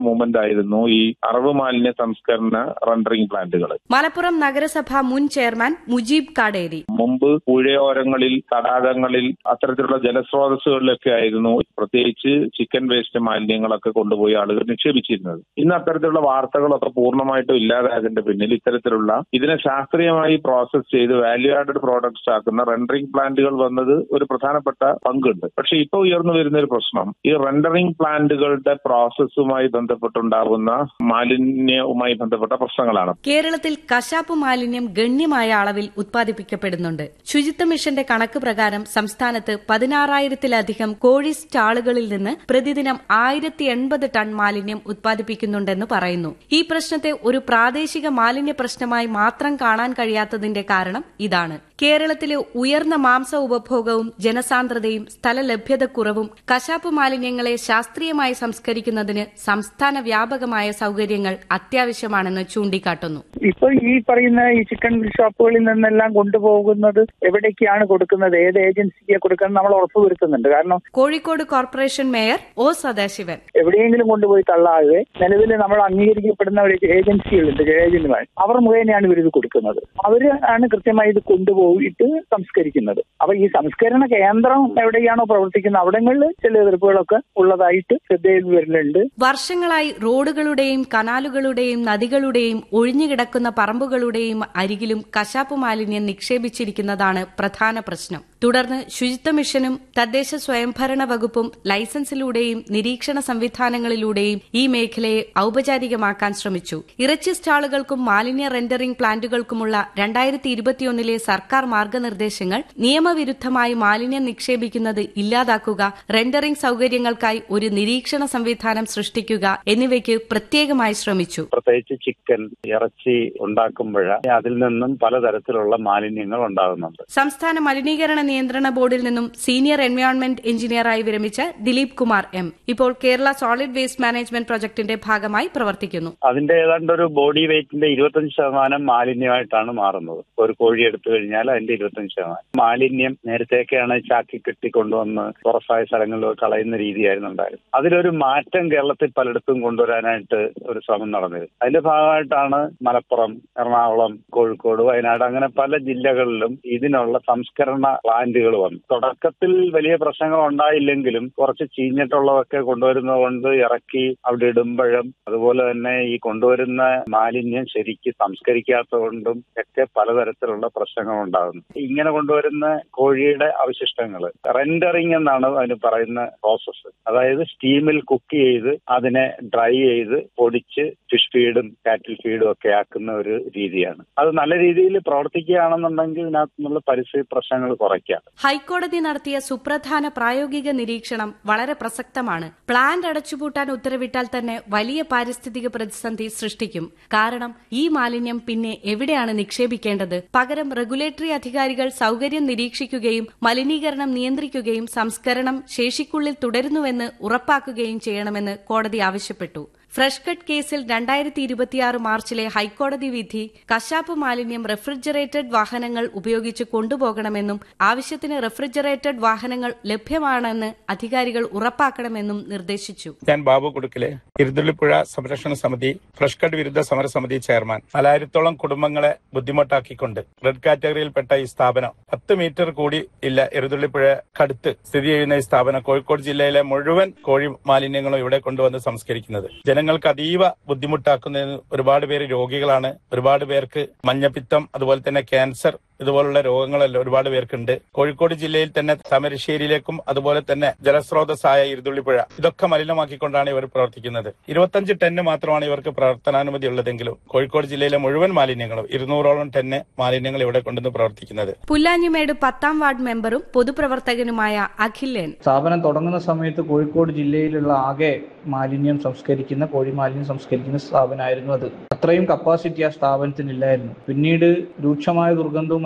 movement ആയിരുന്നു ഈ അറവ് മാലിന്യ സംസ്കരണ റണ്ടറിംഗ് പ്ലാന്റുകൾ മലപ്പുറം നഗരസഭ മുൻ ചെയർമാൻ മുജീബ് കാടേരി മുമ്പ് പുഴയോരങ്ങളിൽ തടാകങ്ങളിൽ അത്തരത്തിലുള്ള ജലസ്രോതസ്സുകളിലൊക്കെ ആയിരുന്നു പ്രത്യേകിച്ച് ചിക്കൻ വേസ്റ്റ് മാലിന്യങ്ങളൊക്കെ കൊണ്ടുപോയി ആളുകൾ നിക്ഷേപിച്ചിരുന്നത് ഇന്ന് അത്തരത്തിലുള്ള വാർത്തകളൊക്കെ പൂർണ്ണമായിട്ടും ഇല്ലാതായതിന്റെ പിന്നിൽ ഇത്തരത്തിലുള്ള ഇതിനെ ശാസ്ത്രീയമായി പ്രോസസ് ചെയ്ത് വാല്യൂ ആഡഡ് പ്രോഡക്ട്സ് ആക്കുന്ന റെൻഡറിംഗ് പ്ലാന്റുകൾ വന്നത് ഒരു പ്രധാനപ്പെട്ട പങ്കുണ്ട് പക്ഷെ ഇപ്പൊ ഉയർന്നു വരുന്ന ഒരു പ്രശ്നം ഈ റെൻഡറിംഗ് പ്ലാന്റുകളുടെ പ്രോസസ്സുമായി ബന്ധപ്പെട്ടുണ്ടാകുന്ന മാലിന്യവുമായി ബന്ധപ്പെട്ട പ്രശ്നങ്ങളാണ് കേരളത്തിൽ കശാപ്പ് മാലിന്യം ഗണ്യമായ അളവിൽ ഉത്പാദിപ്പിക്കപ്പെടുന്നുണ്ട് ശുചിത്വ മിഷന്റെ കണക്ക് പ്രകാരം സംസ്ഥാനത്ത് പതിനാറായിരത്തിലധികം കോഴി സ്റ്റാളുകളിൽ നിന്ന് പ്രതിദിനം ആയിരത്തി എൺപത് ടൺ മാലിന്യം ഉത്പാദിപ്പിക്കുന്നുണ്ടെന്ന് പറയുന്നു ഈ പ്രശ്നത്തെ ഒരു പ്രാദേശിക മാലിന്യ പ്രശ്നമായി മാത്രം കാണാൻ കഴിയാത്തതിന്റെ കാരണം ഇതാണ് കേരളത്തിലെ ഉയർന്ന മാംസ ഉപഭോഗവും ജനസാന്ദ്രതയും സ്ഥലലഭ്യതക്കുറവും കശാപ്പ് മാലിന്യങ്ങളെ ശാസ്ത്രീയമായി സംസ്കരിക്കുന്നതിന് സംസ്ഥാന വ്യാപകമായ സൌകര്യങ്ങൾ അത്യാവശ്യമാണെന്ന് ചൂണ്ടിക്കാട്ടുന്നു ഇപ്പൊ ഈ പറയുന്ന ഈ ചിക്കൻ ഷോപ്പുകളിൽ നിന്നെല്ലാം കൊണ്ടുപോകുന്നത് എവിടേക്കാണ് കൊടുക്കുന്നത് ഏത് ഏജൻസിക്ക് കൊടുക്കുന്നത് നമ്മൾ ഉറപ്പുവരുത്തുന്നുണ്ട് കാരണം Kozhikode corporation mayor O Sadasivan എവിടെയെങ്കിലും കൊണ്ടുപോയി തള്ളാതെ നിലവിൽ നമ്മൾ അംഗീകരിക്കപ്പെടുന്ന ഒരു ഏജൻസികളുണ്ട് ഏജന്റുമാർ അവർ മുഖേനയാണ് ഇവർ ഇത് കൊടുക്കുന്നത് അവര് ആണ് കൃത്യമായി ഇത് കൊണ്ടുപോയിട്ട് സംസ്കരിക്കുന്നത് അപ്പൊ ഈ സംസ്കരണ കേന്ദ്രം എവിടെയാണോ പ്രവർത്തിക്കുന്നത് അവിടങ്ങളിൽ ചില എതിർപ്പുകളൊക്കെ ഉള്ളതായിട്ട് ശ്രദ്ധയിൽ വരുന്നുണ്ട് വർഷങ്ങളായി റോഡുകളുടെയും കനാലുകളുടെയും നദികളുടെയും ഒഴിഞ്ഞുകിടക്കുന്ന പറമ്പുകളുടെയും അരികിലും കശാപ്പ് മാലിന്യം നിക്ഷേപിച്ചിരിക്കുന്നതാണ് പ്രധാന പ്രശ്നം തുടർന്ന് ശുചിത്വ മിഷനും തദ്ദേശ സ്വയംഭരണ വകുപ്പും ലൈസൻസിലൂടെയും നിരീക്ഷണ സംവിധാനങ്ങളിലൂടെയും ഈ മേഖലയെ ഔപചാരികമാക്കാൻ ശ്രമിച്ചു ഇറച്ചി സ്റ്റാളുകൾക്കും മാലിന്യ റെൻഡറിംഗ് പ്ലാന്റുകൾക്കുമുള്ള രണ്ടായിരത്തി ഇരുപത്തിയൊന്നിലെ സർക്കാർ മാർഗനിർദ്ദേശങ്ങൾ നിയമവിരുദ്ധമായി മാലിന്യം നിക്ഷേപിക്കുന്നത് ഇല്ലാതാക്കുക റെൻഡറിംഗ് സൌകര്യങ്ങൾക്കായി ഒരു നിരീക്ഷണ സംവിധാനം സൃഷ്ടിക്കുക എന്നിവയ്ക്ക് പ്രത്യേകമായി ശ്രമിച്ചു പ്രത്യേകിച്ച് ചിക്കൻ ഇറച്ചി ഉണ്ടാക്കുമ്പോൾ അതിൽ നിന്നും പലതരത്തിലുള്ള മാലിന്യങ്ങൾ ഉണ്ടാകുന്നുണ്ട് സംസ്ഥാന മലിനീകരണ നിയന്ത്രണ ബോർഡിൽ നിന്നും സീനിയർ എൻവയോൺമെന്റ് എഞ്ചിനീയറായി വിരമിച്ച ദിലീപ് കുമാർ എം ഇപ്പോൾ കേരള സോളിഡ് വേസ്റ്റ് മാനേജ്മെന്റ് പ്രൊജക്ടിന്റെ ഭാഗമായി പ്രവർത്തിക്കുന്നു അതിന്റെ ഏതാണ്ട് ഒരു ബോഡി വെയിറ്റിന്റെ ഇരുപത്തഞ്ച് ശതമാനം മാലിന്യമായിട്ടാണ് മാറുന്നത് ഒരു കോഴി എടുത്തു കഴിഞ്ഞാൽ അതിന്റെ ഇരുപത്തഞ്ച് ശതമാനം മാലിന്യം നേരത്തെയൊക്കെയാണ് ചാക്കി കെട്ടിക്കൊണ്ടുവന്ന് തുറസായ സ്ഥലങ്ങളിൽ കളയുന്ന രീതിയായിരുന്നു ഉണ്ടായിരുന്നത് അതിലൊരു മാറ്റം കേരളത്തിൽ പലയിടത്തും കൊണ്ടുവരാനായിട്ട് ഒരു ശ്രമം നടന്നിരുന്നു അതിന്റെ ഭാഗമായിട്ടാണ് മലപ്പുറം എറണാകുളം കോഴിക്കോട് വയനാട് അങ്ങനെ പല ജില്ലകളിലും ഇതിനുള്ള സംസ്കരണ പ്ലാന്റുകൾ വന്നു തുടക്കത്തിൽ വലിയ പ്രശ്നങ്ങൾ ഉണ്ടായില്ലെങ്കിലും കുറച്ച് ചീഞ്ഞിട്ടുള്ളതൊക്കെ കൊണ്ടുവരുന്നത് കൊണ്ട് ഇറക്കി അവിടെ ഇടുമ്പോഴും അതുപോലെ തന്നെ ഈ കൊണ്ടുവരുന്ന മാലിന്യം ശരിക്ക് സംസ്കരിക്കാത്തതുകൊണ്ടും ഒക്കെ പലതരത്തിലുള്ള പ്രശ്നങ്ങൾ ഉണ്ടാകുന്നു ഇങ്ങനെ കൊണ്ടുവരുന്ന കോഴിയുടെ അവശിഷ്ടങ്ങൾ റെൻഡറിങ് എന്നാണ് അതിന് പറയുന്ന പ്രോസസ്സ് അതായത് സ്റ്റീമിൽ കുക്ക് ചെയ്ത് അതിനെ ഡ്രൈ ചെയ്ത് പൊടിച്ച് ഫിഷ് ഫീഡും കാറ്റിൽ ഫീഡും ഒക്കെ ആക്കുന്ന ഒരു രീതിയാണ് അത് നല്ല രീതിയിൽ പ്രവർത്തിക്കുകയാണെന്നുണ്ടെങ്കിൽ ഇതിനകത്ത് നിന്നുള്ള പരിസ്ഥിതി പ്രശ്നങ്ങൾ കുറയ്ക്കാം ഹൈക്കോടതി നടത്തിയ സുപ്രധാന പ്രായോഗിക നിരീക്ഷണം വളരെ പ്രസക്തമാണ് പ്ലാന്റ് അടച്ചുപൂട്ടാൻ ഉത്തരവിട്ടാൽ തന്നെ വലിയ പാരിസ്ഥിതിക പ്രതിസന്ധി സൃഷ്ടിക്കും കാരണം ഈ മാലിന്യം പിന്നെ എവിടെയാണ് നിക്ഷേപിക്കേണ്ടത് പകരം റെഗുലേറ്ററി അധികാരികൾ സൌകര്യം നിരീക്ഷിക്കുകയും മലിനീകരണം നിയന്ത്രിക്കുകയും സംസ്കരണം ശേഷിക്കുള്ളിൽ തുടരുന്നുവെന്ന് ഉറപ്പാക്കുകയും ചെയ്യണമെന്ന് കോടതി ആവശ്യപ്പെട്ടു ഫ്രഷ് കട്ട് കേസിൽ രണ്ടായിരത്തി ഇരുപത്തിയാറ് മാർച്ചിലെ ഹൈക്കോടതി വിധി കശാപ്പ് മാലിന്യം റെഫ്രിജറേറ്റഡ് വാഹനങ്ങൾ ഉപയോഗിച്ച് കൊണ്ടുപോകണമെന്നും ആവശ്യത്തിന് റെഫ്രിജറേറ്റഡ് വാഹനങ്ങൾ ലഭ്യമാണെന്ന് അധികാരികൾ ഉറപ്പാക്കണമെന്നും നിർദ്ദേശിച്ചു ഞാൻ ബാബു കുടുക്കിലെ ഇരുതുള്ളിപ്പുഴ സംരക്ഷണ സമിതി ഫ്രഷ് കട്ട് വിരുദ്ധ സമരസമിതി ചെയർമാൻ നാലായിരത്തോളം കുടുംബങ്ങളെ ബുദ്ധിമുട്ടാക്കിക്കൊണ്ട് റെഡ് കാറ്റഗറിയിൽപ്പെട്ട ഈ സ്ഥാപനം പത്ത് മീറ്റർ കൂടി ഇല്ല ഇരുതുള്ളിപ്പുഴക്കടുത്ത് സ്ഥിതി ചെയ്യുന്ന ഈ സ്ഥാപനം കോഴിക്കോട് ജില്ലയിലെ മുഴുവൻ കോഴി മാലിന്യങ്ങളും ഇവിടെ കൊണ്ടുവന്ന് സംസ്കരിക്കുന്നത് ജനങ്ങൾക്ക് അതീവ ബുദ്ധിമുട്ടാക്കുന്നതിന് ഒരുപാട് പേര് രോഗികളാണ് ഒരുപാട് പേർക്ക് മഞ്ഞപ്പിത്തം അതുപോലെ തന്നെ ക്യാൻസർ ഇതുപോലുള്ള രോഗങ്ങളെല്ലാം ഒരുപാട് പേർക്കുണ്ട് കോഴിക്കോട് ജില്ലയിൽ തന്നെ താമരശ്ശേരിയിലേക്കും അതുപോലെ തന്നെ ജലസ്രോതസ്സായ ഇരുതുള്ളിപ്പുഴ ഇതൊക്കെ മലിനമാക്കിക്കൊണ്ടാണ് ഇവർ പ്രവർത്തിക്കുന്നത് ഇരുപത്തഞ്ച് ടണ്ണ് മാത്രമാണ് ഇവർക്ക് പ്രവർത്തനാനുമതി ഉള്ളതെങ്കിലും കോഴിക്കോട് ജില്ലയിലെ മുഴുവൻ മാലിന്യങ്ങളും ഇരുന്നൂറോളം ടണ്ണ് മാലിന്യങ്ങൾ ഇവിടെ കൊണ്ടുവന്ന് പ്രവർത്തിക്കുന്നത് പുല്ലാഞ്ഞിമേട് പത്താം വാർഡ് മെമ്പറും പൊതുപ്രവർത്തകനുമായ അഖിലേൻ സ്ഥാപനം തുടങ്ങുന്ന സമയത്ത് കോഴിക്കോട് ജില്ലയിലുള്ള ആകെ മാലിന്യം സംസ്കരിക്കുന്ന കോഴി മാലിന്യം സംസ്കരിക്കുന്ന സ്ഥാപനമായിരുന്നു അത് അത്രയും കപ്പാസിറ്റി ആ സ്ഥാപനത്തിനില്ലായിരുന്നു പിന്നീട് രൂക്ഷമായ ദുർഗന്ധവും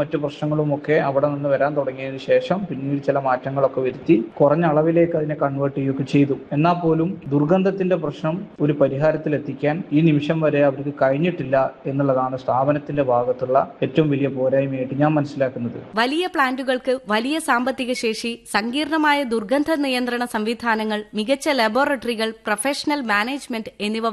മറ്റു പ്രശ്നങ്ങളും ഒക്കെ അവിടെ നിന്ന് വരാൻ തുടങ്ങിയതിനു ശേഷം പിന്നീട് ചില മാറ്റങ്ങളൊക്കെ വരുത്തി കുറഞ്ഞ അളവിലേക്ക് അതിനെ കൺവേർട്ട് ചെയ്യുകയൊക്കെ ചെയ്തു എന്നാൽ പോലും ദുർഗന്ധത്തിന്റെ പ്രശ്നം ഒരു പരിഹാരത്തിൽ എത്തിക്കാൻ ഈ നിമിഷം വരെ അവർക്ക് കഴിഞ്ഞിട്ടില്ല എന്നുള്ളതാണ് സ്ഥാപനത്തിന്റെ ഭാഗത്തുള്ള ഏറ്റവും വലിയ പോരായ്മയായിട്ട് ഞാൻ മനസ്സിലാക്കുന്നത് വലിയ പ്ലാന്റുകൾക്ക് വലിയ സാമ്പത്തിക ശേഷി സങ്കീർണമായ ദുർഗന്ധ നിയന്ത്രണ സംവിധാനങ്ങൾ മികച്ച ലബോറട്ടറികൾ പ്രൊഫഷണൽ മാനേജ്മെന്റ് എന്നിവ